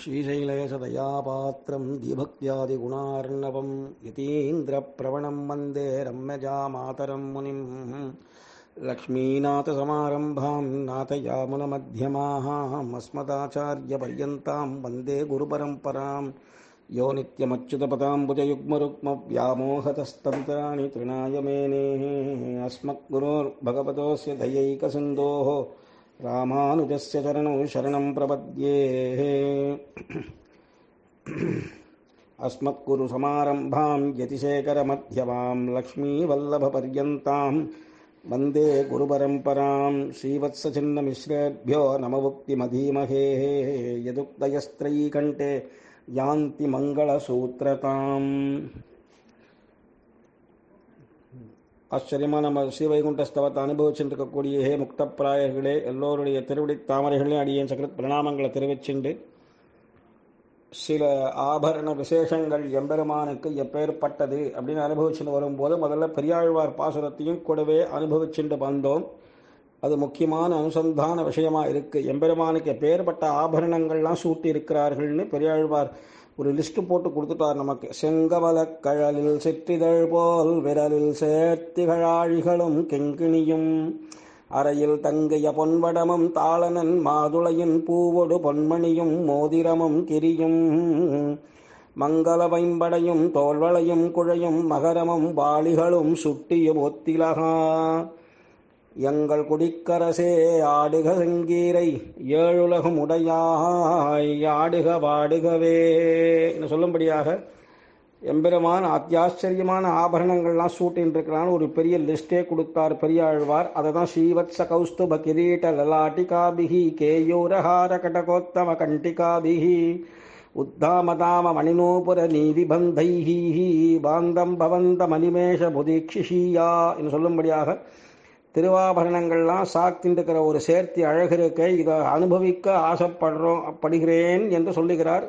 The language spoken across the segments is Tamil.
श्रीशैलेशदयापात्रं दीभक्त्यादिगुणार्णवं यतीन्द्रप्रवणं वन्दे रम्यजामातरं मुनिं लक्ष्मीनाथसमारम्भां नाथयामुनमध्यमाः अस्मदाचार्यपर्यन्तां वन्दे गुरुपरम्परां यो नित्यमच्युतपदाम्बुजयुग्मरुक्मव्यामोहतस्तन्तराणि तृणाय मेनेः अस्मद्गुरोर्भगवतोऽस्य दयैकसिन्धोः रामानुजस्य चरणौ शरणं प्रपद्ये अस्मत्कुरुसमारम्भां यतिशेखरमध्यमां लक्ष्मीवल्लभपर्यन्तां वन्दे गुरुपरम्परां श्रीवत्सचिन्नमिश्रेभ्यो नमवुक्तिमधीमहे यदुक्तयस्त्रयीकण्ठे யாந்தி மங்களசூத்திரதாம் ஆச்சரியமா நம்ம ஸ்ரீவைகுண்ட ஸ்தவத்தை அனுபவிச்சுட்டு இருக்கக்கூடிய ஹே முக்தப்பிராயர்களே எல்லோருடைய திருவடி தாமரைகளையும் அடியேன் சக்கரத் பிரணாமங்களை தெரிவிச்சுண்டு சில ஆபரண விசேஷங்கள் எம்பெருமானுக்கு எப்பேற்பட்டது அப்படின்னு அனுபவிச்சுட்டு வரும்போது முதல்ல பெரியாழ்வார் பாசுரத்தையும் கூடவே அனுபவிச்சுட்டு வந்தோம் அது முக்கியமான அனுசந்தான விஷயமா இருக்கு எம்பெருமானுக்கு எப்பேற்பட்ட ஆபரணங்கள்லாம் சூட்டி இருக்கிறார்கள்னு பெரியாழ்வார் ஒரு லிஸ்ட் போட்டு கொடுத்துட்டார் நமக்கு செங்கமல கழலில் சிற்றிதழ் போல் விரலில் சேர்த்திகழாழிகளும் கெங்கிணியும் அறையில் தங்கைய பொன்வடமும் தாளனன் மாதுளையின் பூவொடு பொன்மணியும் மோதிரமும் கிரியும் மங்கள வைம்படையும் தோல்வளையும் குழையும் மகரமும் வாளிகளும் சுட்டியும் ஒத்திலகா எங்கள் குடிக்கரசே ஆடுக செங்கீரை ஏழுலகம் உடையாய் ஆடுக வாடுகவே என்று சொல்லும்படியாக எம்பெருமான் அத்தியாச்சரியமான ஆபரணங்கள்லாம் சூட்டின்னு இருக்கிறான் ஒரு பெரிய லிஸ்டே கொடுத்தார் பெரியாழ்வார் அதை தான் ஸ்ரீவத்ச கௌஸ்துப கிரீட லலாட்டிகாபிகி கேயூரஹார கடகோத்தம கண்டிகாபிகி உத்தாமதாம மணிநூபுர நீதிபந்தைஹி பாந்தம் பவந்த மணிமேஷ புதீக்ஷிஷியா என்று சொல்லும்படியாக திருவாபரணங்கள்லாம் சாத்தின்றிருக்கிற ஒரு சேர்த்தி அழகு இருக்க இதை அனுபவிக்க ஆசைப்படுறோம் படுகிறேன் என்று சொல்லுகிறார்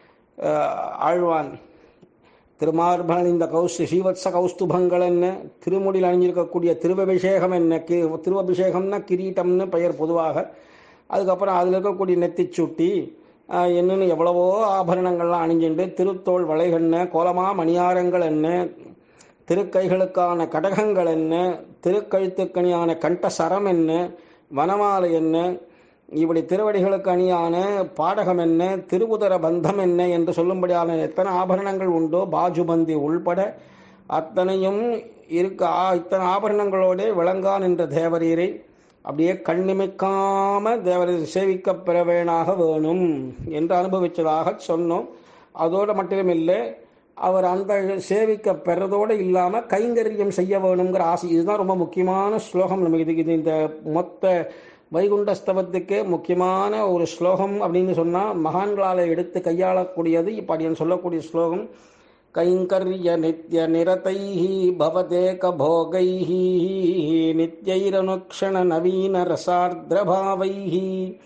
ஆழ்வான் திருமார்பன் இந்த கௌஸ் ஸ்ரீவத்ச கௌஸ்துபங்கள் என்ன திருமுடியில் அணிஞ்சிருக்கக்கூடிய திருவபிஷேகம் என்ன கி திருவபிஷேகம்னா கிரீட்டம்னு பெயர் பொதுவாக அதுக்கப்புறம் அதில் இருக்கக்கூடிய நெத்திச்சுட்டி என்னன்னு எவ்வளவோ ஆபரணங்கள்லாம் அணிஞ்சுண்டு திருத்தோள் வளைகண்ண கோலமா மணியாரங்கள் என்ன திருக்கைகளுக்கான கடகங்கள் என்ன திருக்கழுத்துக்கணியான கண்ட சரம் என்ன வனமாலை என்ன இப்படி திருவடிகளுக்கு அணியான பாடகம் என்ன திருவுதர பந்தம் என்ன என்று சொல்லும்படியான எத்தனை ஆபரணங்கள் உண்டோ பாஜுபந்தி உள்பட அத்தனையும் இருக்க இத்தனை ஆபரணங்களோடு விளங்கான் என்ற தேவரீரை அப்படியே கண்ணிமைக்காம தேவரீர் சேவிக்க பெறவேனாக வேணும் என்று அனுபவிச்சதாக சொன்னோம் அதோடு மட்டுமில்லை அவர் அந்த சேவிக்க பெறதோடு இல்லாமல் கைங்கரியம் செய்ய வேணுங்கிற ஆசை இதுதான் ரொம்ப முக்கியமான ஸ்லோகம் நமக்கு இது இது இந்த மொத்த வைகுண்டஸ்தவத்துக்கே முக்கியமான ஒரு ஸ்லோகம் அப்படின்னு சொன்னால் மகான்களால் எடுத்து கையாளக்கூடியது இப்போ அடியன் சொல்லக்கூடிய ஸ்லோகம் கைங்கரிய நித்திய நிரதைஹி பவதேக போகைஹி நித்யைரனுக்ஷண நவீன ரசார்திரபாவைஹி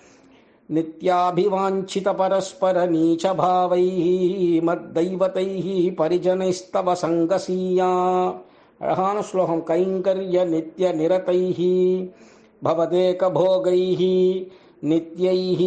नित्याभिवाञ्छितपरस्परनीचभावैः मद्दैवतैः परिजनैस्तव सङ्गसीया அழகான ஸ்லோகம் கைங்கரிய நித்திய நிரதைः भवदेकभोगैः नित्यैः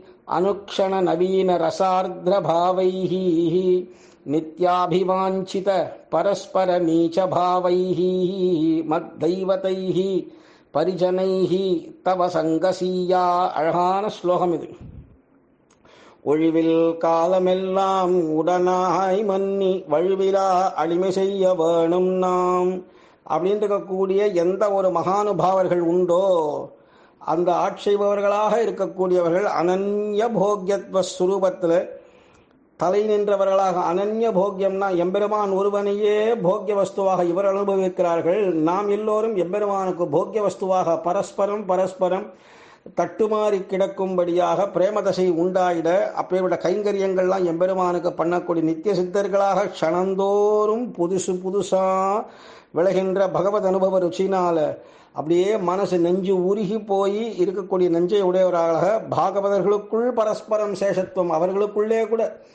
अनुक्षणनवीनरसार्द्रभावैः नित्याभिवाञ्छित परस्परनीचभावैः मद्दैवतैः பரிஜனைஹி தவ சங்கசீயா அழகான ஸ்லோகம் இது ஒழிவில் காலமெல்லாம் உடனாய் மன்னி வழுவிலா அடிமை செய்ய வேணும் நாம் அப்படின்னு இருக்கக்கூடிய எந்த ஒரு மகானுபாவர்கள் உண்டோ அந்த ஆட்சேபவர்களாக இருக்கக்கூடியவர்கள் அனன்ய போக்கியத்துவ சுரூபத்தில் தலை நின்றவர்களாக அனன்ய போக்கியம்னா எம்பெருமான் ஒருவனையே போக்கிய வஸ்துவாக இவர் அனுபவிக்கிறார்கள் நாம் எல்லோரும் எம்பெருமானுக்கு போக்கிய வஸ்துவாக பரஸ்பரம் பரஸ்பரம் தட்டுமாறி கிடக்கும்படியாக பிரேமதசை உண்டாயிட அப்பேற்பட்ட கைங்கரியங்கள்லாம் எம்பெருமானுக்கு பண்ணக்கூடிய நித்திய சித்தர்களாக க்ஷணந்தோறும் புதுசு புதுசா விளைகின்ற பகவத் அனுபவ ருச்சினால அப்படியே மனசு நெஞ்சு உருகி போய் இருக்கக்கூடிய நெஞ்சை உடையவராக பாகவதர்களுக்குள் பரஸ்பரம் சேஷத்துவம் அவர்களுக்குள்ளே கூட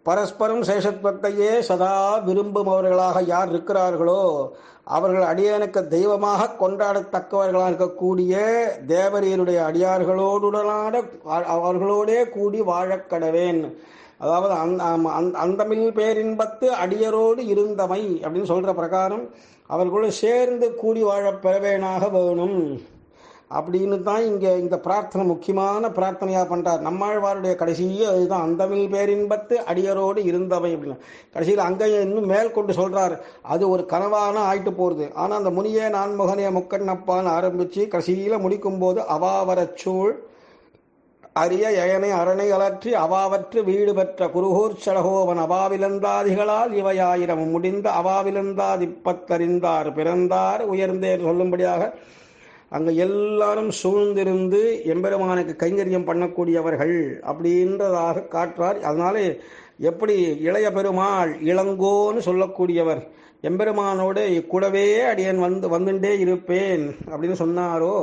பரஸ்பரம் சேஷத்துவத்தையே சதா விரும்புபவர்களாக யார் இருக்கிறார்களோ அவர்கள் அடியனுக்கு தெய்வமாக கொண்டாடத்தக்கவர்களாக இருக்கக்கூடிய தேவரீருடைய அடியார்களோடுடனான அவர்களோடே கூடி வாழக் கடவேன் அதாவது அந்த அந்தமில் பேரின்பத்து அடியரோடு இருந்தமை அப்படின்னு சொல்ற பிரகாரம் அவர்களோடு சேர்ந்து கூடி வாழ பெறவேனாக வேணும் அப்படின்னு தான் இங்கே இந்த பிரார்த்தனை முக்கியமான பிரார்த்தனையாக பண்ணுறார் நம்மாழ்வாருடைய கடைசியே அதுதான் அந்தமில் பேரின்பத்து அடியரோடு இருந்தவை அப்படின்னு கடைசியில் அங்கே இன்னும் மேல் கொண்டு சொல்கிறார் அது ஒரு கனவான ஆயிட்டு போகிறது ஆனால் அந்த முனியே நான்முகனே முக்கண்ணப்பான்னு ஆரம்பித்து கடைசியில் முடிக்கும்போது அவாவரச்சூழ் அரிய எயனை அரணை அலற்றி அவாவற்று வீடு பெற்ற குருகூர் சடகோவன் அவாவிலந்தாதிகளால் இவையாயிரம் முடிந்த அவாவிலந்தாதிப்பத்தறிந்தார் பிறந்தார் உயர்ந்தேர் சொல்லும்படியாக அங்கே எல்லாரும் சூழ்ந்திருந்து எம்பெருமானுக்கு கைங்கரியம் பண்ணக்கூடியவர்கள் அப்படின்றதாக காட்டுறார் அதனால எப்படி இளைய பெருமாள் இளங்கோன்னு சொல்லக்கூடியவர் எம்பெருமானோடு கூடவே அடியன் வந்து வந்துட்டே இருப்பேன் அப்படின்னு சொன்னாரோ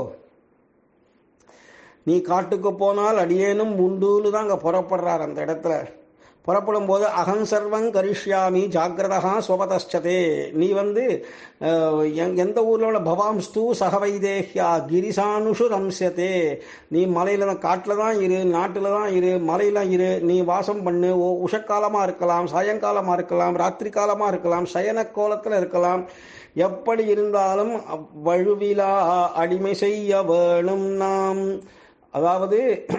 நீ காட்டுக்கு போனால் அடியேனும் உண்டுன்னு தான் அங்கே புறப்படுறார் அந்த இடத்துல புறப்படும் போது அகம் சர்வம் கரிஷ்யாமி ஜாக்கிரதா ஸ்வபதச்சதே நீ வந்து எந்த ஊரில் உள்ள பவாம்ஸ்து சகவைதேஹ்யா கிரிசானுஷு ரம்சத்தே நீ மலையில் தான் காட்டில் தான் இரு நாட்டில் தான் இரு மலையில் இரு நீ வாசம் பண்ணு ஓ உஷக்காலமாக இருக்கலாம் சாயங்காலமாக இருக்கலாம் ராத்திரி காலமாக இருக்கலாம் சயன கோலத்தில் இருக்கலாம் எப்படி இருந்தாலும் வழுவிலா அடிமை செய்ய வேணும் நாம் அதாவது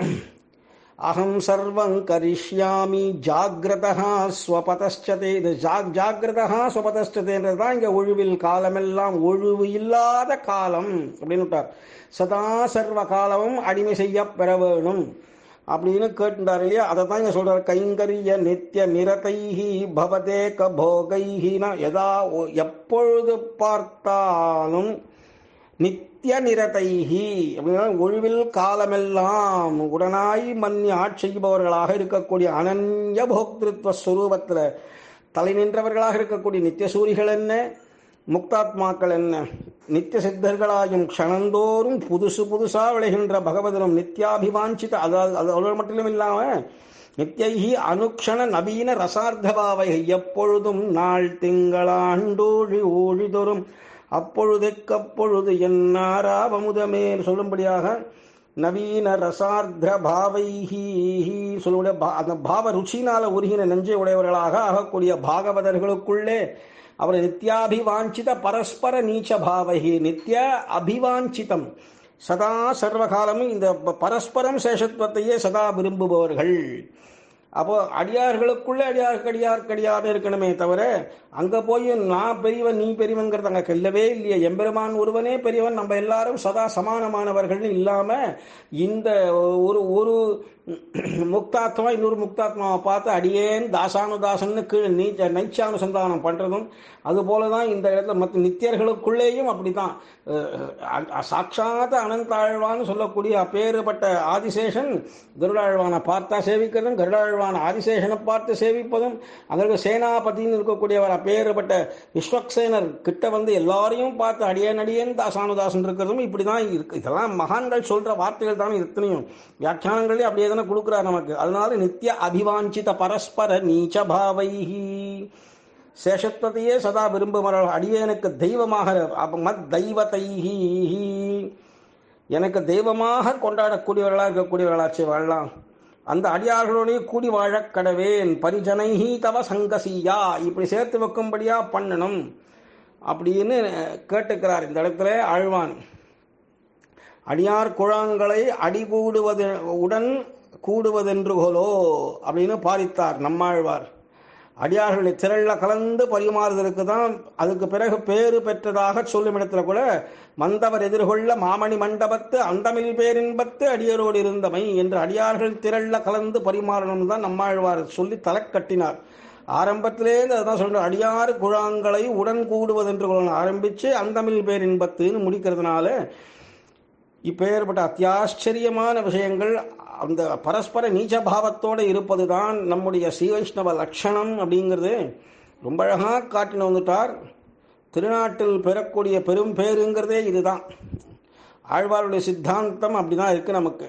அகம் சர்வம் கரிஷ்யாமி ஜாகிரதா ஸ்வபதச்சதே இது ஜாக் ஜாகிரதா ஸ்வபதச்சதேன்றது தான் இங்கே ஒழுவில் காலமெல்லாம் ஒழுவு இல்லாத காலம் அப்படின்னு விட்டார் சதா சர்வ காலமும் அடிமை செய்ய பெற வேணும் அப்படின்னு கேட்டுட்டார் இல்லையா அதை தான் இங்கே சொல்றார் கைங்கரிய நித்திய நிரதைஹி பவதேக போகைஹினா எதா எப்பொழுது பார்த்தாலும் நித்திய நிரதைஹி அப்படின்னா ஒழிவில் காலமெல்லாம் உடனாய் மன்னி ஆட்செய்பவர்களாக இருக்கக்கூடிய அனன்ய போக்திருத்வ ஸ்வரூபத்தில் தலை நின்றவர்களாக இருக்கக்கூடிய நித்திய சூரிகள் என்ன முக்தாத்மாக்கள் என்ன நித்திய சித்தர்களாயும் க்ஷணந்தோறும் புதுசு புதுசா விளைகின்ற பகவதனும் நித்யாபிவாஞ்சித அதாவது அது அவ்வளவு மட்டும் இல்லாம நித்யைஹி அனுக்ஷண நவீன ரசார்த்தபாவை எப்பொழுதும் நாள் திங்களாண்டோழி ஊழிதொரும் அப்பொழுதுக்கப்பொழுது என்னாராவமுதமே சொல்லும்படியாக நவீன ரசார்த்த பாவைஹி சொல்லுடைய அந்த பாவ ருச்சினால உருகின நெஞ்சை உடையவர்களாக ஆகக்கூடிய பாகவதர்களுக்குள்ளே அவர் நித்யாபிவாஞ்சித பரஸ்பர நீச்ச பாவகி நித்ய அபிவாஞ்சிதம் சதா சர்வகாலமும் இந்த பரஸ்பரம் சேஷத்துவத்தையே சதா விரும்புபவர்கள் அப்போ அடியார்களுக்குள்ளே அடியாருக்கு அடியாருக்கு அடியார் இருக்கணுமே தவிர அங்கே போய் நான் பெரியவன் நீ பெரியவங்கிறது அங்கே கெல்லவே இல்லையே எம்பெருமான் ஒருவனே பெரியவன் நம்ம எல்லாரும் சதா சமானமானவர்கள்னு இல்லாமல் இந்த ஒரு ஒரு முக்தாத்மா இன்னொரு முக்தாத்மாவை பார்த்து அடியேன் தாசானுதாசன்னு கீழே நீச்ச நைச்சானுசந்தானம் பண்ணுறதும் அதுபோல தான் இந்த இடத்துல மற்ற நித்தியர்களுக்குள்ளேயும் அப்படி தான் சாட்சாத அனந்தாழ்வான்னு சொல்லக்கூடிய அப்பேறுபட்ட ஆதிசேஷன் கருடாழ்வானை பார்த்தா சேவிக்கிறதும் கருடாழ்வான ஆதிசேஷனை பார்த்து சேவிப்பதும் அங்கே சேனாபதினு இருக்கக்கூடியவர் அப்பேறுபட்ட விஸ்வக்சேனர் கிட்ட வந்து எல்லாரையும் பார்த்து அடியேன் அடியேன் தாசானுதாசன் இருக்கிறதும் இப்படி தான் இருக்கு இதெல்லாம் மகான்கள் சொல்ற வார்த்தைகள் தான் இத்தனையும் வியாக்கியானங்களே அப்படியே தானே கொடுக்குறார் நமக்கு அதனால நித்திய அபிவாஞ்சித பரஸ்பர நீச்ச பாவைஹி சேஷத்துவத்தையே சதா விரும்புகிறார்கள் அடியேனுக்கு தெய்வமாக மத் தெய்வத்தைஹி எனக்கு தெய்வமாக கொண்டாடக்கூடியவர்களாக இருக்கக்கூடியவர்களாச்சு வாழலாம் அந்த அடியார்களோடய கூடி வாழக் கடவேன் பரிஜனைஹி தவ சங்கசியா இப்படி சேர்த்து வைக்கும்படியா பண்ணணும் அப்படின்னு கேட்டுக்கிறார் இந்த இடத்துல ஆழ்வான் அடியார் குழாங்களை அடிகூடுவது உடன் கூடுவதென்று போலோ அப்படின்னு பாரித்தார் நம்மாழ்வார் அடியார்களை திரள கலந்து பரிமாறுதலுக்கு தான் அதுக்கு பிறகு பேறு பெற்றதாக சொல்லும் இடத்துல கூட மந்தவர் எதிர்கொள்ள மாமணி மண்டபத்து அந்தமில் பேரின்பத்து அடியரோடு இருந்தமை என்று அடியார்கள் திரள கலந்து பரிமாறணும் தான் நம்மாழ்வார் சொல்லி தலை கட்டினார் ஆரம்பத்திலேருந்து அதான் சொல்ற அடியார் குழாங்களை உடன் கூடுவதென்று ஆரம்பிச்சு அந்தமில் பேரின்பத்துன்னு முடிக்கிறதுனால இப்பேற்பட்ட அத்தியாச்சரியமான விஷயங்கள் அந்த பரஸ்பர நீச்ச பாவத்தோடு இருப்பது தான் நம்முடைய ஸ்ரீ வைஷ்ணவ லட்சணம் அப்படிங்கிறது ரொம்ப அழகாக காட்டின வந்துட்டார் திருநாட்டில் பெறக்கூடிய பெரும் பேருங்கிறதே இதுதான் ஆழ்வாருடைய சித்தாந்தம் அப்படிதான் இருக்கு நமக்கு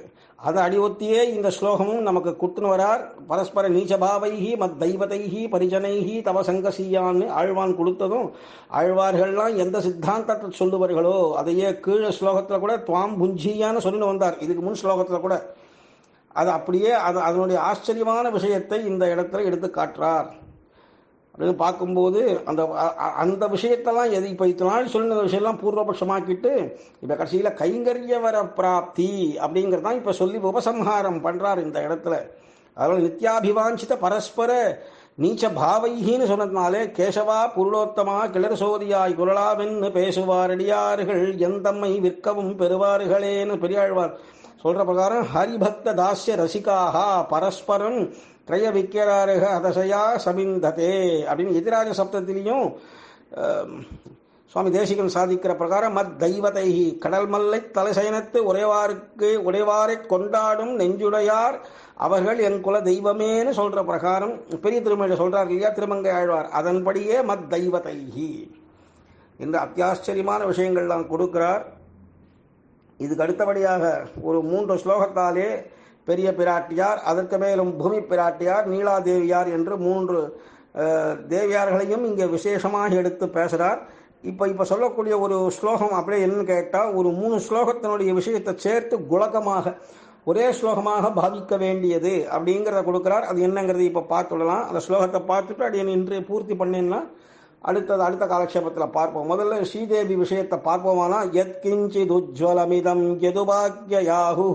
அதை அடிவொத்தியே இந்த ஸ்லோகமும் நமக்கு குத்துன்னு வரார் பரஸ்பர நீச்சபாவைஹி மத் தெய்வதைஹி பரிஜனைஹி தவ சங்கசியான்னு ஆழ்வான் கொடுத்ததும் ஆழ்வார்கள்லாம் எந்த சித்தாந்தத்தை சொல்லுவார்களோ அதையே கீழே ஸ்லோகத்தில் கூட துவாம் புஞ்சியான்னு சொல்லிட்டு வந்தார் இதுக்கு முன் ஸ்லோகத்தில் கூட அது அப்படியே அது அதனுடைய ஆச்சரியமான விஷயத்தை இந்த இடத்துல எடுத்து காட்டுறார் அப்படின்னு பார்க்கும்போது அந்த அ- அ- அந்த விஷயத்தெல்லாம் எது இப்போ இத்தனை நாள் சொல்லின விஷயம்லாம் பூர்வபட்சமாக்கிட்டு இப்போ கடைசியில் கைங்கரியவர பிராப்தி அப்படிங்கிறது தான் இப்போ சொல்லி உபசம்ஹாரம் பண்ணுறார் இந்த இடத்துல அதனால் நித்யாபிவாஞ்சித பரஸ்பர நீச்ச பாவைகின்னு சொன்னதுனாலே கேசவா புருளோத்தமா கிளர் சோதியாய் குரலாவென்னு பேசுவாரடியார்கள் எந்தம்மை விற்கவும் பெறுவார்களேன்னு பெரியாழ்வார் சொல்ற பிரகாரம் ஹரிபக்த தாஸ்ய ரசிகாக பரஸ்பரம் திரய விக்கியராருக அதசையா சமிந்ததே அப்படின்னு எதிராஜ சப்தத்திலையும் அஹ், சுவாமி தேசிகன் சாதிக்கிற பிரகாரம் மத் தெய்வதைஹி கடல் மல்லை தலைசயனத்து உடையவாருக்கு உடையவாரை கொண்டாடும் நெஞ்சுடையார் அவர்கள் என் குல தெய்வமேன்னு சொல்ற பிரகாரம் பெரிய திருமண சொல்றார் இல்லையா திருமங்கை ஆழ்வார் அதன்படியே மத் தெய்வதைஹி இந்த அத்தியாச்சரியமான விஷயங்கள்லாம் கொடுக்கிறார் இதுக்கு அடுத்தபடியாக ஒரு மூன்று ஸ்லோகத்தாலே பெரிய பிராட்டியார் அதற்கு மேலும் பூமி பிராட்டியார் நீலா தேவியார் என்று மூன்று அஹ், தேவியார்களையும் இங்கே விசேஷமாக எடுத்து பேசுகிறார் இப்போ இப்போ சொல்லக்கூடிய ஒரு ஸ்லோகம் அப்படியே என்னன்னு கேட்டால் ஒரு மூணு ஸ்லோகத்தினுடைய விஷயத்தை சேர்த்து குலகமாக ஒரே ஸ்லோகமாக பாவிக்க வேண்டியது அப்படிங்கிறத கொடுக்குறார் அது என்னங்கிறது இப்போ பார்த்துடலாம் அந்த ஸ்லோகத்தை பார்த்துட்டு அது இன்று பூர்த்தி பண்ணேன்னா அடுத்தது அடுத்த காலக்ஷேபத்தில் பார்ப்போம் முதல்ல ஸ்ரீதேவி விஷயத்தை பார்ப்போமானா எத் கிஞ்சித் உஜ்வலமிதம் யதுபாக்யாஹு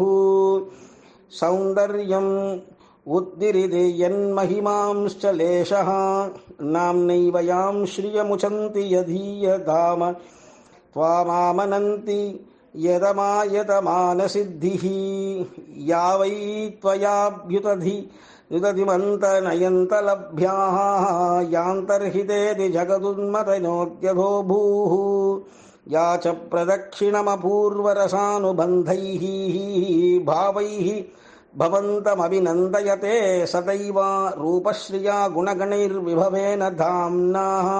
சௌந்தர்யம் உத்திரிது என் மகிமாம்ச்ச லேஷः நாம்னைவ யாம் ஸ்ரியமுச்சந்தி யதீயதாம त्वामामनन्ति यदमायतमानसिद्धिः या वै त्वयाभ्युतधि युदधिमन्तनयन्तलभ्याः यान्तर्हितेति जगदुन्मतनोद्यधो भूः या च प्रदक्षिणमपूर्वरसानुबन्धैः भावैः भवन्तमभिनन्दयते सदैव रूपश्रिया गुणगणैर्विभवेन धाम्नाः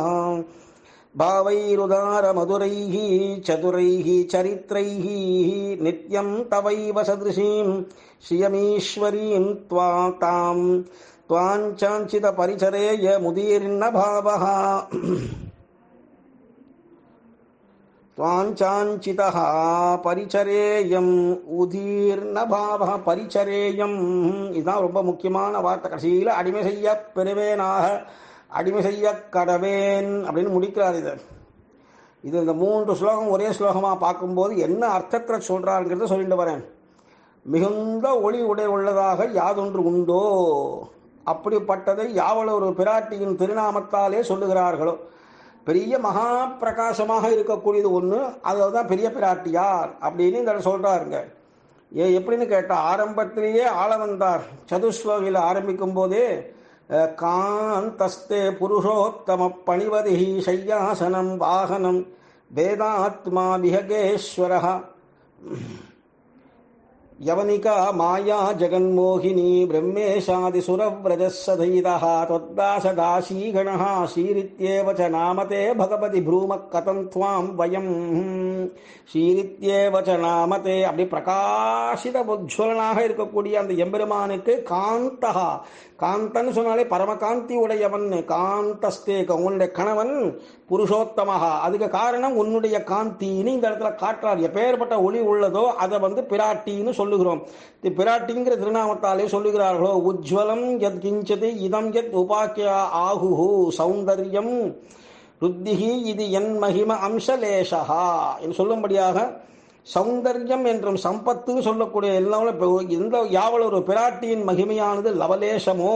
भावैरुदारमधुरैः चतुरैः चरित्रैः नित्यं तवैव सदृशीं श्रियमीश्वरीं त्वा तां त्वाञ्चाञ्चितपरिचरेय मुदीर्न भावः त्वाञ्चाञ्चितः परिचरेयम् உதீர்ண பாவக பரிச்சரேயம் இதுதான் ரொம்ப முக்கியமான வார்த்தை கடைசியில் அடிமை செய்ய பெறுவேனாக அடிமை செய்ய கடவேன் அப்படின்னு முடிக்கிறார் இது இது இந்த மூன்று ஸ்லோகம் ஒரே ஸ்லோகமாக பார்க்கும்போது என்ன அர்த்தத்தில் சொல்கிறாருங்கிறத சொல்லிட்டு வரேன் மிகுந்த ஒளி உடை உள்ளதாக யாதொன்று உண்டோ அப்படிப்பட்டதை யாவள ஒரு பிராட்டியின் திருநாமத்தாலே சொல்லுகிறார்களோ பெரிய மகா பிரகாசமாக இருக்கக்கூடியது ஒன்று அதில் தான் பெரிய பிராட்டியார் அப்படின்னு இந்த சொல்கிறாருங்க ஏ எப்படின்னு கேட்டால் ஆரம்பத்திலேயே ஆள வந்தார் சதுஸ்லோகியில் ஆரம்பிக்கும் போதே அஹ், காந்தஸ்தே புருஷோத்தம பணிவதி சையாசனம் வாகனம் வேதாத்மா விஹகேஸ்வரः यवनिका माया जगन्मोहिनी ब्रह्मेशादिसुरव्रजः सधैतः त्वद्दासदासीगणः श्रीरित्येव च नामते भगवति भ्रूमः कथं त्वां वयम् ஸ்ரீரித்யேவ ச நாமதே அப்படி பிரகாசித உஜ்வலனாக இருக்கக்கூடிய அந்த எம்பெருமானுக்கு காந்தகா காந்தன்னு சொன்னாலே பரமகாந்தி உடையவன் காந்தஸ்தே உன்னுடைய கணவன் புருஷோத்தமஹா அதுக்கு காரணம் உன்னுடைய காந்தின்னு இந்த இடத்துல காட்டுறார் எப்பேற்பட்ட ஒளி உள்ளதோ அதை வந்து பிராட்டின்னு சொல்லுகிறோம் இது பிராட்டிங்கிற திருநாமத்தாலே சொல்லுகிறார்களோ உஜ்வலம் யத் கிஞ்சது இதம் யத் உபாக்கியா ஆகுஹு சௌந்தர்யம் ருத்திகி இது என் மகிம அம்சலேஷா என்று சொல்லும்படியாக சௌந்தர்யம் என்றும் சம்பத்து சொல்லக்கூடிய எல்லாம் இப்ப எந்த யாவல் ஒரு பிராட்டியின் மகிமையானது லவலேசமோ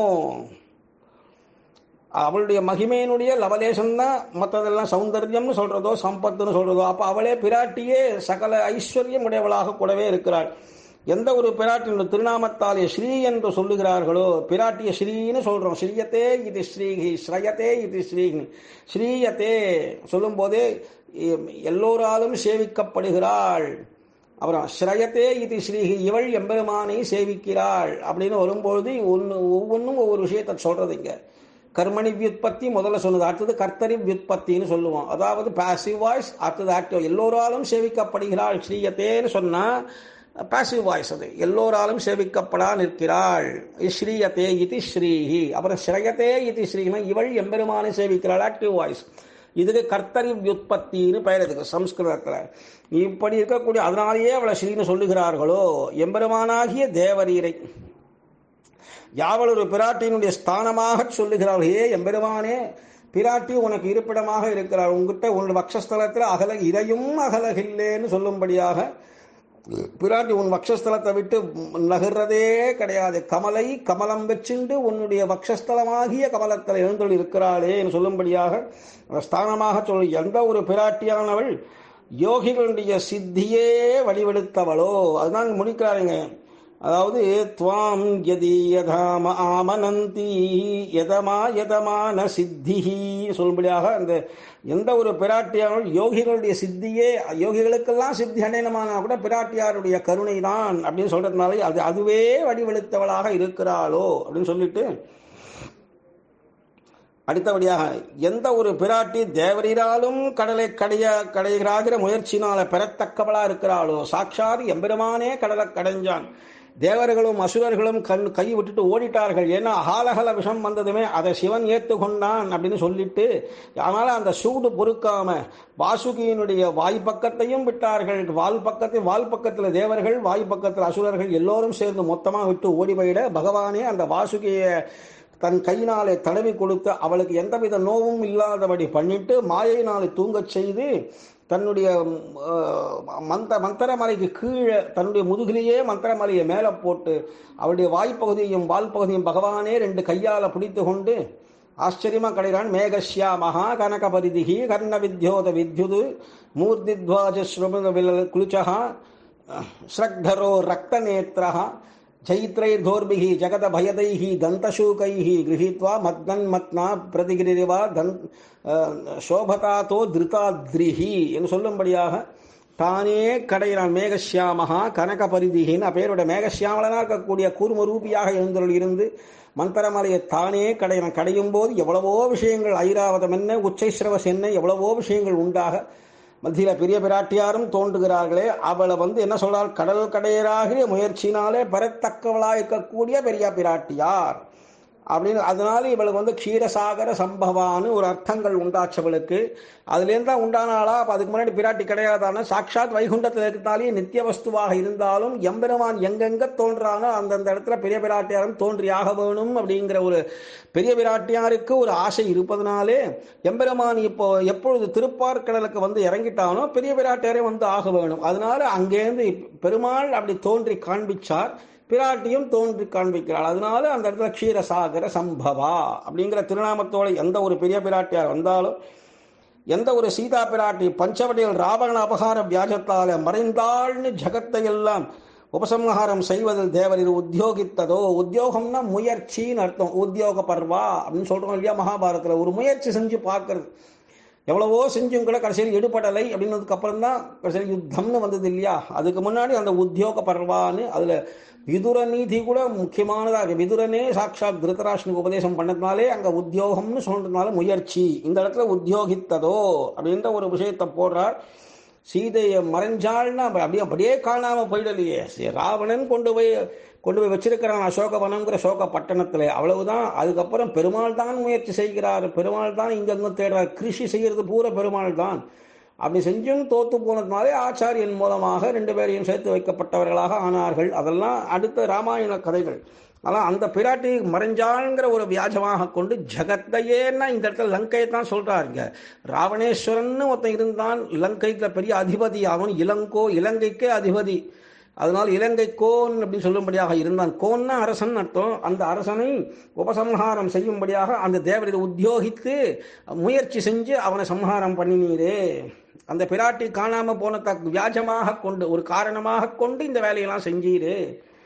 அவளுடைய மகிமையினுடைய லவலேசம் தான் மற்றதெல்லாம் சௌந்தர்யம்னு சொல்றதோ சம்பத்துன்னு சொல்றதோ அப்ப அவளே பிராட்டியே சகல ஐஸ்வர்யம் உடையவளாக கூடவே இருக்கிறாள் எந்த ஒரு பிராட்டின் திருநாமத்தாலே ஸ்ரீ என்று சொல்லுகிறார்களோ பிராட்டிய ஸ்ரீன்னு சொல்றோம் ஸ்ரீயத்தே இது ஸ்ரீஹி ஸ்ரயத்தே இது ஸ்ரீஹி ஸ்ரீயத்தே சொல்லும்போதே எ- எல்லோராலும் சேவிக்கப்படுகிறாள் அப்புறம் ஸ்ரயத்தே இது ஸ்ரீஹி இவள் எம்பெருமானை சேவிக்கிறாள் அப்படின்னு வரும்பொழுது ஒன்று ஒவ்வொன்றும் ஒவ்வொரு விஷயத்தை சொல்றது இங்க கர்மணி வியுற்பத்தி முதல்ல சொன்னது அடுத்தது கர்த்தரி வியுற்பத்தின்னு சொல்லுவோம் அதாவது பாசிவ் வாய்ஸ் அடுத்தது ஆக்டிவ் எல்லோராலும் சேவிக்கப்படுகிறாள் ஸ்ரீயத்தேன்னு சொன்னா பாசிவ் வாய்ஸ் அது எல்லோராலும் சேவிக்கப்படா நிற்கிறாள் ஸ்ரீயதே இது ஸ்ரீஹி அப்புறம் ஸ்ரயதே இது ஸ்ரீனா இவள் எம்பெருமானை சேவிக்கிறாள் ஆக்டிவ் வாய்ஸ் இதுக்கு கர்த்தரி வியுற்பத்தின்னு பெயர் இதுக்கு சம்ஸ்கிருதத்தில் இப்படி இருக்கக்கூடிய அதனாலேயே அவளை ஸ்ரீன்னு சொல்லுகிறார்களோ எம்பெருமானாகிய தேவரீரை யாவல் ஒரு பிராட்டியினுடைய ஸ்தானமாக சொல்லுகிறார்கள் ஏ எம்பெருமானே பிராட்டி உனக்கு இருப்பிடமாக இருக்கிறார் உங்ககிட்ட உன்னோட வக்ஷஸ்தலத்தில் அகல இதையும் அகலகில்லேன்னு சொல்லும்படியாக பிராட்டி உன் வக்ஷஸ்தலத்தை விட்டு நகர்றதே கிடையாது கமலை கமலம் வச்சுண்டு உன்னுடைய வக்ஷஸ்தலமாகிய கமலத்தில் எழுந்தொள் இருக்கிறாளே என்று சொல்லும்படியாக ஸ்தானமாக சொல் எந்த ஒரு பிராட்டியானவள் யோகிகளுடைய சித்தியே வழிவெடுத்தவளோ அதுதான் முடிக்கிறாருங்க அதாவது துவாம் யதி யதாம ஆமனந்தி யதமா யதமான சித்திஹி சொல்லும்படியாக அந்த எந்த ஒரு பிராட்டியாரும் யோகிகளுடைய சித்தியே யோகிகளுக்கெல்லாம் சித்தி அடையனமானா கூட பிராட்டியாருடைய கருணை தான் அப்படின்னு சொல்றதுனால அது அதுவே வடிவெடுத்தவளாக இருக்கிறாளோ அப்படின்னு சொல்லிட்டு அடுத்தபடியாக எந்த ஒரு பிராட்டி தேவரீராலும் கடலை கடைய கடைகிறாகிற முயற்சினால பெறத்தக்கவளா இருக்கிறாளோ சாட்சாத் எம்பெருமானே கடலை கடைஞ்சான் தேவர்களும் அசுரர்களும் கண் கை விட்டுட்டு ஓடிட்டார்கள் ஏன்னா ஹாலகல விஷம் வந்ததுமே அதை சிவன் ஏத்து கொண்டான் அப்படின்னு சொல்லிட்டு அதனால அந்த சூடு பொறுக்காம வாசுகியினுடைய வாய் பக்கத்தையும் விட்டார்கள் வால் பக்கத்தை வால் பக்கத்தில் தேவர்கள் வாய் பக்கத்தில் அசுரர்கள் எல்லோரும் சேர்ந்து மொத்தமாக விட்டு ஓடி போயிட பகவானே அந்த வாசுகியை தன் கையினாலே தடவி கொடுத்து அவளுக்கு எந்தவித நோவும் இல்லாதபடி பண்ணிட்டு மாயையினாலே தூங்கச் செய்து தன்னுடைய மந்த மந்திரமலைக்கு கீழே தன்னுடைய முதுகிலேயே மந்திரமலையை மேலே போட்டு அவளுடைய வாய்ப்பகுதியையும் வால் பகுதியும் பகவானே ரெண்டு கையால் பிடித்து கொண்டு ஆச்சரியமா கிடைக்கிறான் மேகஷ்யா மகா கனக பரிதிகி கர்ண வித்யோத வித்யுது மூர்த்தித்வாஜ ஸ்ருமத குளிச்சா ஸ்ரக்தரோ ரக்த நேத்திரா चैत्रैर्घोर्भिः जगदभयदैः दन्तशूकैः गृहीत्वा मत्नन्मत्ना प्रतिगिरिवा दन् சோபதாத்தோ திருதாத்ரிஹி என்று சொல்லும்படியாக தானே கடையிறான் மேகசியாமகா கனக பரிதிகின்னு அப்பேரோட மேகசியாமலனா இருக்கக்கூடிய கூர்ம ரூபியாக எழுந்தருள் இருந்து மந்திரமலையை தானே கடையிறான் கடையும் போது எவ்வளவோ விஷயங்கள் ஐராவதம் என்ன உச்சைஸ்ரவஸ் என்ன எவ்வளவோ விஷயங்கள் உண்டாக மத்தியில் பெரிய பிராட்டியாரும் தோன்றுகிறார்களே அவளை வந்து என்ன சொல்றாள் கடல் கடையராகிய முயற்சினாலே பெறத்தக்கவளாக இருக்கக்கூடிய பெரிய பிராட்டியார் அப்படின்னு அதனால இவளுக்கு வந்து க்ஷீரசாகர சம்பவான்னு ஒரு அர்த்தங்கள் உண்டாச்சவளுக்கு அதுலேருந்து தான் உண்டானாளா அப்போ அதுக்கு முன்னாடி பிராட்டி கிடையாதான சாட்சாத் வைகுண்டத்தில் இருக்கிறதாலே நித்திய வஸ்துவாக இருந்தாலும் எம்பெருமான் எங்கெங்க தோன்றானோ அந்தந்த இடத்துல பெரிய பிராட்டியாரும் தோன்றியாக வேணும் அப்படிங்கிற ஒரு பெரிய பிராட்டியாருக்கு ஒரு ஆசை இருப்பதனாலே எம்பெருமான் இப்போ எப்பொழுது திருப்பார்கடலுக்கு வந்து இறங்கிட்டானோ பெரிய பிராட்டியாரே வந்து ஆக வேணும் அதனால அங்கேருந்து பெருமாள் அப்படி தோன்றி காண்பிச்சார் பிராட்டியும் தோன்றி காண்பிக்கிறாள் அதனால அந்த இடத்துல க்ஷீரசாகர சம்பவா அப்படிங்கிற திருநாமத்தோட எந்த ஒரு பெரிய பிராட்டியார் வந்தாலும் எந்த ஒரு சீதா பிராட்டி பஞ்சவடியில் ராவண அபகார வியாஜத்தால மறைந்தாள்னு ஜகத்தை எல்லாம் உபசம்ஹாரம் செய்வதில் தேவரில் உத்தியோகித்ததோ உத்தியோகம்னா முயற்சின்னு அர்த்தம் உத்தியோக பர்வா அப்படின்னு சொல்றோம் இல்லையா மகாபாரத்தில் ஒரு முயற்சி செஞ்சு பார்க்கறது எவ்வளவோ செஞ்சும் கூட கடைசியில் எடுபடலை அப்படின்னதுக்கு அப்புறம் தான் கடைசியில் யுத்தம்னு வந்தது இல்லையா அதுக்கு முன்னாடி அந்த உத்தியோக பர்வான்னு அதுல விதுர நீதி கூட முக்கியமானதாக விதுரனே சாட்சாத் திருத்தராஷ்னுக்கு உபதேசம் பண்ணதுனாலே அங்க உத்தியோகம்னு சொல்றதுனால முயற்சி இந்த இடத்துல உத்தியோகித்ததோ அப்படின்ற ஒரு விஷயத்தை போடுறார் சீதையை மறைஞ்சாள்னா அப்படியே அப்படியே காணாம போயிடலையே ராவணன் கொண்டு போய் கொண்டு போய் வச்சிருக்கிறான் அசோகவனங்கிற சோக பட்டணத்துல அவ்வளவுதான் அதுக்கப்புறம் பெருமாள் தான் முயற்சி செய்கிறார் பெருமாள் தான் இங்கங்க தேடுறார் கிருஷி செய்யறது பூரா பெருமாள் தான் அப்படி செஞ்சும் தோத்து போனதுனாலே ஆச்சாரியன் மூலமாக ரெண்டு பேரையும் சேர்த்து வைக்கப்பட்டவர்களாக ஆனார்கள் அதெல்லாம் அடுத்த ராமாயண கதைகள் ஆனால் அந்த பிராட்டி மறைஞ்சாங்கிற ஒரு வியாஜமாக கொண்டு ஜகத்தையேன்னா இந்த இடத்துல லங்கையை தான் சொல்றாருங்க ராவணேஸ்வரன் ஒருத்தன் இருந்தான் இலங்கைக்கு பெரிய அதிபதி அவன் இளங்கோ இலங்கைக்கே அதிபதி அதனால் இலங்கை கோன் அப்படின்னு சொல்லும்படியாக இருந்தான் கோன்னா அரசன் அர்த்தம் அந்த அரசனை உபசம்ஹாரம் செய்யும்படியாக அந்த தேவரை உத்தியோகித்து முயற்சி செஞ்சு அவனை சம்ஹாரம் பண்ணினீரே அந்த பிராட்டி காணாம போன வியாஜமாக கொண்டு ஒரு காரணமாக கொண்டு இந்த வேலையெல்லாம் செஞ்சீரு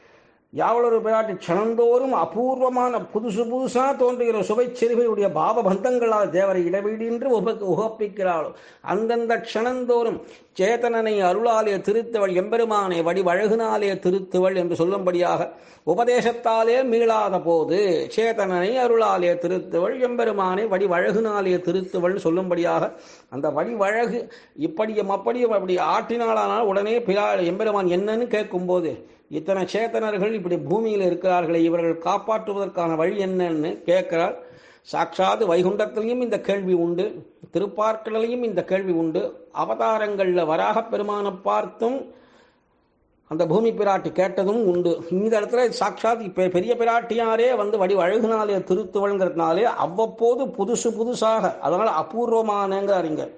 யாவளொரு பிராட்டி க்ஷணந்தோறும் அபூர்வமான புதுசு புதுசா தோன்றுகிற சுவைச்செறிகளுடைய பாவ பந்தங்களால் தேவரை இடைவெளியின்றி உப உகப்பிக்கிறாளோ அந்தந்த க்ஷணந்தோறும் சேதனனை அருளாலே திருத்தவள் எம்பெருமானை வடி வழகுனாலே திருத்துவள் என்று சொல்லும்படியாக உபதேசத்தாலே மீளாத போது சேதனனை அருளாலே திருத்துவள் எம்பெருமானை வடி வழகுனாலே திருத்துவள் சொல்லும்படியாக அந்த வடி வழகு இப்படியும் அப்படியும் அப்படி ஆட்டினாலானால் உடனே பிறா எம்பெருமான் என்னன்னு கேட்கும்போது இத்தனை சேத்தனர்கள் இப்படி பூமியில் இருக்கிறார்களே இவர்கள் காப்பாற்றுவதற்கான வழி என்னன்னு கேட்கிறார் சாட்சாத் வைகுண்டத்திலையும் இந்த கேள்வி உண்டு திருப்பார்க்கடலையும் இந்த கேள்வி உண்டு அவதாரங்கள்ல வராக பெருமானை பார்த்தும் அந்த பூமி பிராட்டி கேட்டதும் உண்டு இந்த இடத்துல சாட்சாத் இப்ப பெரிய பிராட்டியாரே வந்து வடி வழகுனாலே திருத்துவள்ங்கிறதுனாலே அவ்வப்போது புதுசு புதுசாக அதனால அபூர்வமானங்கிறார் இங்க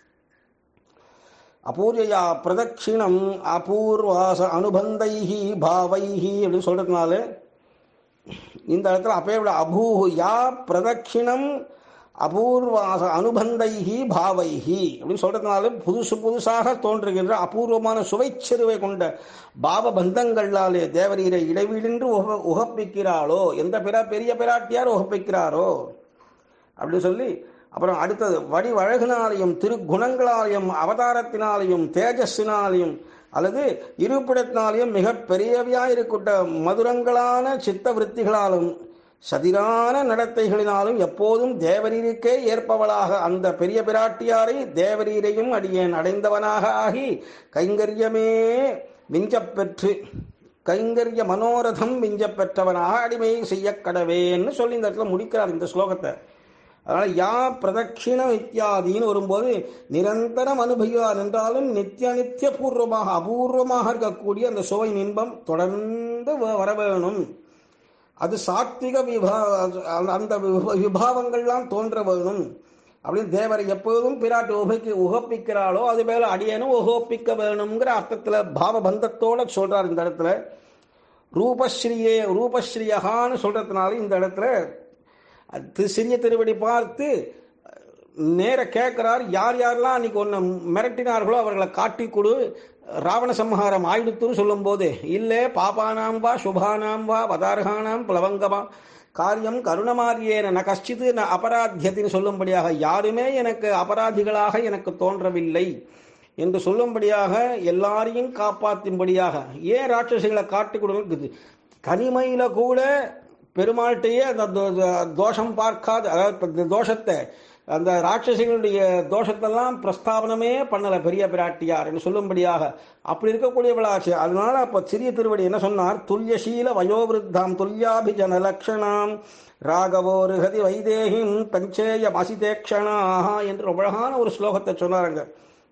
அபூர்யா பிரதட்சிணம் அபூர்வாச அனுபந்தைஹி பாவைஹி அப்படின்னு சொல்றதுனால இந்த இடத்துல அப்பே விட அபூஹு யா பிரதட்சிணம் அபூர்வாச அனுபந்தைஹி பாவைஹி அப்படின்னு சொல்றதுனால புதுசு புதுசாக தோன்றுகின்ற அபூர்வமான சுவைச்செருவை கொண்ட பாவ பந்தங்களாலே தேவரீரை இடைவீடின்றி உக உகப்பிக்கிறாளோ எந்த பிற பெரிய பிராட்டியார் உகப்பிக்கிறாரோ அப்படின்னு சொல்லி அப்புறம் அடுத்தது வடி வழகினாலையும் திருக்குணங்களாலையும் அவதாரத்தினாலையும் தேஜஸினாலையும் அல்லது இருப்பிடத்தினாலையும் மிக பெரியவையா இருக்கின்ற மதுரங்களான சித்த விற்த்திகளாலும் சதிரான நடத்தைகளினாலும் எப்போதும் தேவரீருக்கே ஏற்பவளாக அந்த பெரிய பிராட்டியாரை தேவரீரையும் அடியேன் அடைந்தவனாக ஆகி கைங்கரியமே மிஞ்சப் பெற்று கைங்கரிய மனோரதம் மிஞ்சப் பெற்றவனாக அடிமை செய்ய கடவேன்னு சொல்லி இந்த இடத்துல முடிக்கிறார் இந்த ஸ்லோகத்தை அதனால யா பிரதட்சிணம் இத்தியாதின்னு வரும்போது நிரந்தரம் அனுபவியார் என்றாலும் நித்திய நித்திய பூர்வமாக அபூர்வமாக இருக்கக்கூடிய அந்த சுவை இன்பம் தொடர்ந்து வ- வர வேணும் அது சாத்விக விபா அந்த விப- விபாவங்கள்லாம் தோன்ற வேணும் அப்படின்னு தேவரை எப்போதும் பிராட்டி உபைக்கு உகப்பிக்கிறாளோ அது மேல அடியனும் உகப்பிக்க வேணுங்கிற அர்த்தத்துல பாவ பந்தத்தோட சொல்றார் இந்த இடத்துல ரூபஸ்ரீயே ரூபஸ்ரீயகான்னு சொல்றதுனால இந்த இடத்துல அது சிறிய திருவடி பார்த்து நேர கேட்கிறார் யார் யாரெல்லாம் அன்னைக்கு ஒன்று மிரட்டினார்களோ அவர்களை காட்டி கொடு ராவண சம்ஹாரம் ஆயிடுத்துன்னு சொல்லும்போது இல்லை பாபானாம் வா சுபானாம் வா வதார்கானாம் பிளவங்கமா காரியம் கருணமாரியேன ந கஷ்டித்து ந அபராத்தியத்தின்னு சொல்லும்படியாக யாருமே எனக்கு அபராதிகளாக எனக்கு தோன்றவில்லை என்று சொல்லும்படியாக எல்லாரையும் காப்பாற்றும்படியாக ஏன் ராட்சசிகளை காட்டி கொடுக்குது தனிமையில கூட பெருமாள்கிட்டயே அந்த தோ- தோ- தோஷம் பார்க்காத அதாவது இந்த தோஷத்தை அந்த ராட்சசிகளுடைய தோஷத்தெல்லாம் பிரஸ்தாபனமே பண்ணல பெரிய பிராட்டியார் என்று சொல்லும்படியாக அப்படி இருக்கக்கூடியவளாச்சு அதனால அப்ப சிறிய திருவடி என்ன சொன்னார் துல்யசீல வயோவிருத்தாம் துல்யாபிஜன லக்ஷணாம் ராகவோருகதி வைதேகிம் பஞ்சேய மசிதேக்ஷணாக என்று ரொம்ப அழகான ஒரு ஸ்லோகத்தை சொன்னாருங்க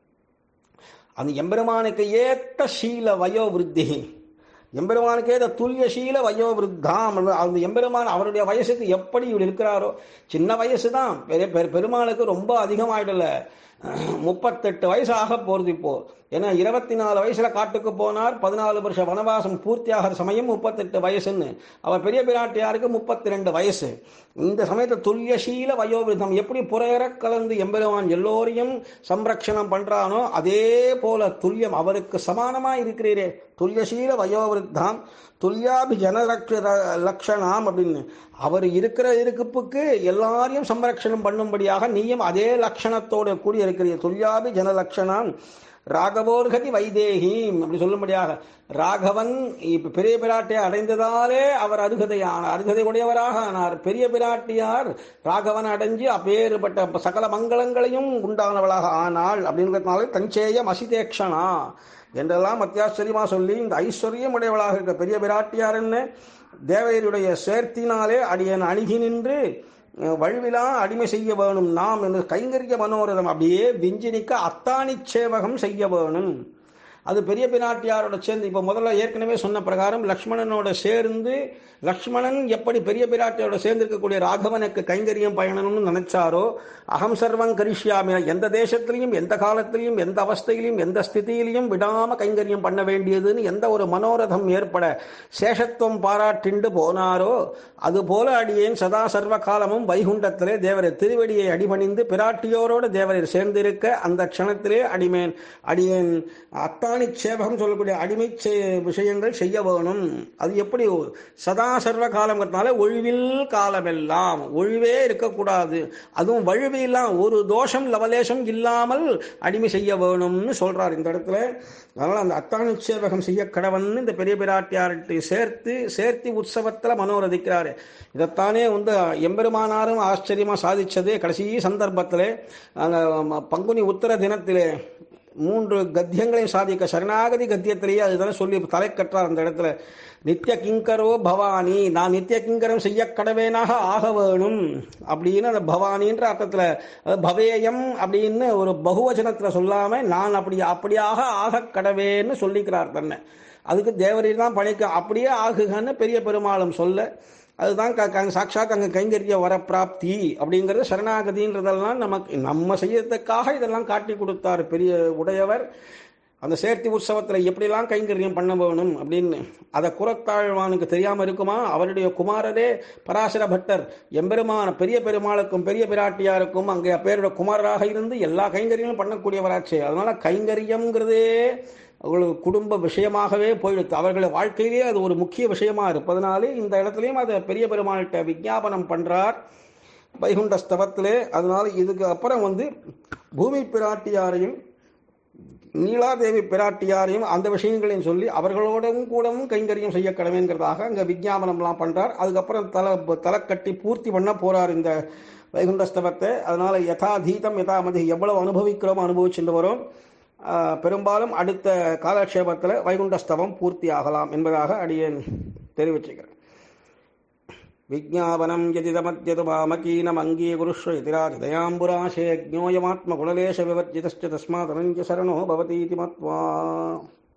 அந்த எம்பெருமானுக்கு ஏத்த சீல வயோவிருத்தி எம்பெருமானுக்கு ஏத துல்லியசீல வயோவிருத்தாம் அந்த எம்பெருமான் அவருடைய வயசுக்கு எப்படி இவர் இருக்கிறாரோ சின்ன வயசு தான் பெரிய பெரு- பெருமாளுக்கு ரொம்ப அதிகமாயிடல முப்பத்தெட்டு வயசு ஆக போறது இப்போ ஏன்னா இருபத்தி நாலு வயசுல காட்டுக்கு போனார் பதினாலு வருஷ வனவாசம் பூர்த்தியாகிற சமயம் முப்பத்தெட்டு வயசுன்னு அவர் பெரிய பிராட்டியாருக்கு முப்பத்தி ரெண்டு வயசு இந்த சமயத்தை துல்லியசீல வயோவிருத்தம் எப்படி புறையற கலந்து எம்பெருமான் எல்லோரையும் சம்ரக்ஷணம் பண்றானோ அதே போல துல்லியம் அவருக்கு சமானமா இருக்கிறீரே துல்லியசீல வயோவிருத்தாம் துல்யாபி ஜன லக்ஷணாம் அப்படின்னு அவர் இருக்கிற இருக்குப்புக்கு எல்லாரையும் சம்ரக்ஷணம் பண்ணும்படியாக நீயும் அதே லட்சணத்தோட கூடி இருக்கிறீர் துல்யாபி ஜன லக்ஷணாம் ராகவோர்கதி வைதேகி அப்படி சொல்லும்படியாக ராகவன் இப்ப பெரிய பிராட்டியை அடைந்ததாலே அவர் அருகதையான அருகதை உடையவராக ஆனார் பெரிய பிராட்டியார் ராகவன் அடைஞ்சு அப்பேறுபட்ட சகல மங்களங்களையும் உண்டானவளாக ஆனாள் அப்படிங்கிறதுனால தஞ்சேயம் அசிதேக்ஷனா என்றெல்லாம் அத்தியாச்சரியமா சொல்லி இந்த ஐஸ்வர்யம் உடையவளாக இருக்க பெரிய பிராட்டியார் என்ன தேவையருடைய சேர்த்தினாலே அடியன் அணுகி நின்று அஹ், வழுவிலா அடிமை செய்ய வேணும் நாம் என்று கைங்கரிய மனோரதம் அப்படியே விஞ்சினிக்க அத்தாணி சேவகம் செய்ய வேணும் அது பெரிய பிராட்டியாரோட சேர்ந்து இப்போ முதல்ல ஏற்கனவே சொன்ன பிரகாரம் லக்ஷ்மணனோட சேர்ந்து லக்ஷ்மணன் எப்படி பெரிய பிராட்டியோட சேர்ந்து இருக்கக்கூடிய ராகவனுக்கு கைங்கரியம் பயணம்னு நினைச்சாரோ அகம் சர்வம் கரிஷ்யாமி எந்த தேசத்திலையும் எந்த காலத்திலையும் எந்த அவஸ்தையிலும் எந்த ஸ்திதியிலையும் விடாம கைங்கரியம் பண்ண வேண்டியதுன்னு எந்த ஒரு மனோரதம் ஏற்பட சேஷத்துவம் பாராட்டிண்டு போனாரோ அதுபோல அடியேன் சதா சர்வ காலமும் வைகுண்டத்திலே தேவரை திருவடியை அடிபணிந்து பிராட்டியோரோடு தேவரை சேர்ந்திருக்க அந்த க்ஷணத்திலே அடிமேன் அடியேன் அத்தாணி அத்தானிச்சேபகம் சொல்லக்கூடிய அடிமை செ- விஷயங்கள் செய்ய வேணும் அது எப்படி சதா சர்வ காலங்கிறதுனால ஒழிவில் காலமெல்லாம் ஒழிவே இருக்கக்கூடாது அதுவும் வழுவிலாம் ஒரு தோஷம் லவலேஷம் இல்லாமல் அடிமை செய்ய வேணும்னு சொல்றார் இந்த இடத்துல அதனால அந்த அத்தானிச்சேபகம் செய்ய கடவன் இந்த பெரிய பிராட்டியார்கிட்ட சேர்த்து சேர்த்தி உற்சவத்துல மனோரதிக்கிறாரு இதைத்தானே வந்து எம்பெருமானாரும் ஆச்சரியமா சாதிச்சது கடைசி சந்தர்ப்பத்திலே அந்த பங்குனி உத்தர தினத்திலே மூன்று கத்தியங்களையும் சாதிக்க சரணாகதி கத்தியத்திலேயே அதுதானே சொல்லி தலை கற்றார் அந்த இடத்துல நித்திய கிங்கரோ பவானி நான் நித்திய கிங்கரம் செய்ய கடவேனாக ஆக வேணும் அப்படின்னு அந்த பவானின்ற அர்த்தத்துல அதாவது பவேயம் அப்படின்னு ஒரு பகுவச்சனத்துல சொல்லாம நான் அப்படி அப்படியாக ஆக கடவேன்னு சொல்லிக்கிறார் தன்னை அதுக்கு தேவரீர் தான் பணிக்க அப்படியே ஆகுகன்னு பெரிய பெருமாளும் சொல்ல அதுதான் க- க- சாட்சாத் அங்கே கைங்கரிய வர பிராப்தி அப்படிங்கிறது சரணாகதின்றதெல்லாம் நமக்கு நம்ம செய்யறதுக்காக இதெல்லாம் காட்டி கொடுத்தார் பெரிய உடையவர் அந்த சேர்த்தி உற்சவத்தில் எப்படிலாம் கைங்கரியம் பண்ண வேணும் அப்படின்னு அதை குரத்தாழ்வானுக்கு தெரியாமல் இருக்குமா அவருடைய குமாரரே பராசர பட்டர் எம்பெருமான பெரிய பெருமாளுக்கும் பெரிய பிராட்டியாருக்கும் அங்கே பேருடைய குமாரராக இருந்து எல்லா கைங்கரியமும் பண்ணக்கூடியவராச்சே அதனால கைங்கரியம்ங்கிறதே அவங்களுக்கு குடும்ப விஷயமாகவே போயிடுத்து அவர்கள் வாழ்க்கையிலே அது ஒரு முக்கிய விஷயமா இருப்பதனாலே இந்த இடத்துலையும் அதை பெரிய பெருமாள்கிட்ட விஞ்ஞாபனம் பண்றார் வைகுண்ட ஸ்தவத்திலே அதனால இதுக்கு அப்புறம் வந்து பூமி பிராட்டியாரையும் நீலாதேவி பிராட்டியாரையும் அந்த விஷயங்களையும் சொல்லி அவர்களோடும் கூடவும் கைங்கரியம் செய்ய கடமைங்கிறதாக அங்க விஞ்ஞாபனம்லாம் பண்றார் அதுக்கப்புறம் தலை தலை கட்டி பூர்த்தி பண்ண போறார் இந்த வைகுண்டஸ்தவத்தை அதனால யதாதீதம் யதாமதி எவ்வளவு அனுபவிக்கிறோமோ அனுபவிச்சுட்டு வரோம் ஆஹ், பெரும்பாலும் அடுத்த காலக்ஷேபத்தில் வைகுண்டஸ்தவம் பூர்த்தி ஆகலாம் என்பதாக அடியேன் தெரிவிச்சுக்கிறேன் விஜாபனம் யதிதமத்யது மாமகீனம் அங்கீகுருஷ்வ இதிராஜதயாம்புராசே ஜோயமாத்மகுணலேஷ விவர்ஜிதஸ்ச தஸ்மாதனஞ்ச சரணோ பவதீதி மத்வா